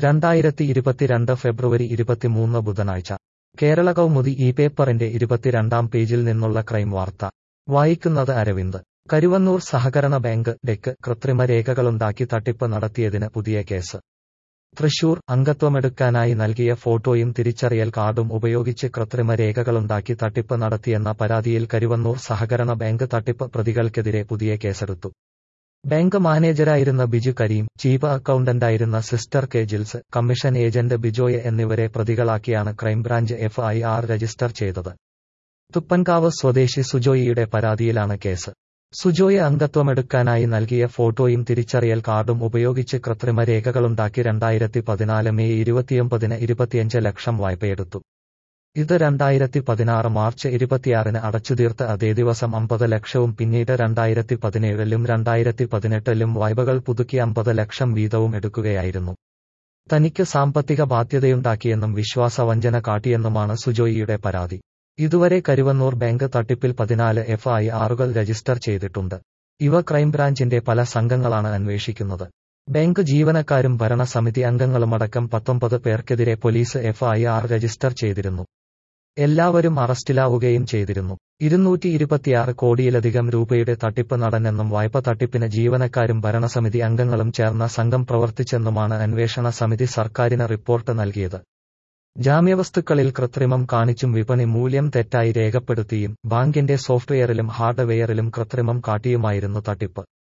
രണ്ടായിരത്തി ഇരുപത്തിരണ്ട് ഫെബ്രുവരി ഇരുപത്തിമൂന്ന് ബുധനാഴ്ച കേരള കൗമുദി ഈ പേപ്പറിന്റെ ഇരുപത്തിരണ്ടാം പേജിൽ നിന്നുള്ള ക്രൈം വാർത്ത വായിക്കുന്നത് അരവിന്ദ് കരുവന്നൂർ സഹകരണ ബാങ്ക് ഡെക്ക് കൃത്രിമ രേഖകളുണ്ടാക്കി തട്ടിപ്പ് നടത്തിയതിന് പുതിയ കേസ് തൃശൂർ അംഗത്വമെടുക്കാനായി നൽകിയ ഫോട്ടോയും തിരിച്ചറിയൽ കാർഡും ഉപയോഗിച്ച് കൃത്രിമ രേഖകളുണ്ടാക്കി തട്ടിപ്പ് നടത്തിയെന്ന പരാതിയിൽ കരുവന്നൂർ സഹകരണ ബാങ്ക് തട്ടിപ്പ് പ്രതികൾക്കെതിരെ പുതിയ കേസെടുത്തു ബാങ്ക് മാനേജരായിരുന്ന ബിജു കരീം ചീഫ് അക്കൌണ്ടന്റായിരുന്ന sister K Jils commission agent Bijoy എന്നിവരെ പ്രതികളാക്കിയാണ് crime branch F I R register ചെയ്തത് തുപ്പൻകാവ് സ്വദേശി സുജോയിയുടെ പരാതിയിലാണ് കേസ് സുജോയ് അംഗത്വമെടുക്കാനായി നൽകിയ ഫോട്ടോയും തിരിച്ചറിയൽ കാർഡും ഉപയോഗിച്ച് കൃത്രിമ രേഖകളുണ്ടാക്കി രണ്ടായിരത്തി പതിനാല് മെയ് ഇരുപത്തിയൊമ്പതിന് ഇരുപത്തിയഞ്ച് ലക്ഷം വായ്പയെടുത്തു ഇത് രണ്ടായിരത്തി പതിനാറ് മാർച്ച് ഇരുപത്തിയാറിന് അടച്ചുതീർത്ത് അതേ ദിവസം അമ്പത് ലക്ഷവും പിന്നീട് രണ്ടായിരത്തി പതിനേഴിലും രണ്ടായിരത്തി പതിനെട്ടിലും വായ്പകൾ പുതുക്കി അമ്പത് ലക്ഷം വീതവും എടുക്കുകയായിരുന്നു തനിക്ക് സാമ്പത്തിക ബാധ്യതയുണ്ടാക്കിയെന്നും വിശ്വാസവഞ്ചന കാട്ടിയെന്നുമാണ് സുജോയിയുടെ പരാതി ഇതുവരെ കരുവന്നൂർ ബാങ്ക് തട്ടിപ്പിൽ പതിനാല് എഫ് ഐ ആറുകൾ രജിസ്റ്റർ ചെയ്തിട്ടുണ്ട് ഇവ ക്രൈംബ്രാഞ്ചിന്റെ പല സംഘങ്ങളാണ് അന്വേഷിക്കുന്നത് ബാങ്ക് ജീവനക്കാരും ഭരണസമിതി അംഗങ്ങളുമടക്കം പത്തൊമ്പത് പേർക്കെതിരെ police F I R register ചെയ്തിരുന്നു എല്ലാവരും അറസ്റ്റിലാവുകയും ചെയ്തിരുന്നു ഇരുന്നൂറ്റി ഇരുപത്തിയാറ് കോടിയിലധികം രൂപയുടെ തട്ടിപ്പ് നടന്നെന്നും വായ്പ തട്ടിപ്പിന് ജീവനക്കാരും ഭരണസമിതി അംഗങ്ങളും ചേർന്ന സംഘം പ്രവർത്തിച്ചെന്നുമാണ് അന്വേഷണ സമിതി സർക്കാരിന് റിപ്പോർട്ട് നൽകിയത് ജാമ്യവസ്തുക്കളിൽ കൃത്രിമം കാണിച്ചും വിപണി മൂല്യം തെറ്റായി രേഖപ്പെടുത്തിയും ബാങ്കിന്റെ സോഫ്റ്റ്വെയറിലും ഹാർഡ്വെയറിലും കൃത്രിമം കാട്ടിയുമായിരുന്നു തട്ടിപ്പ്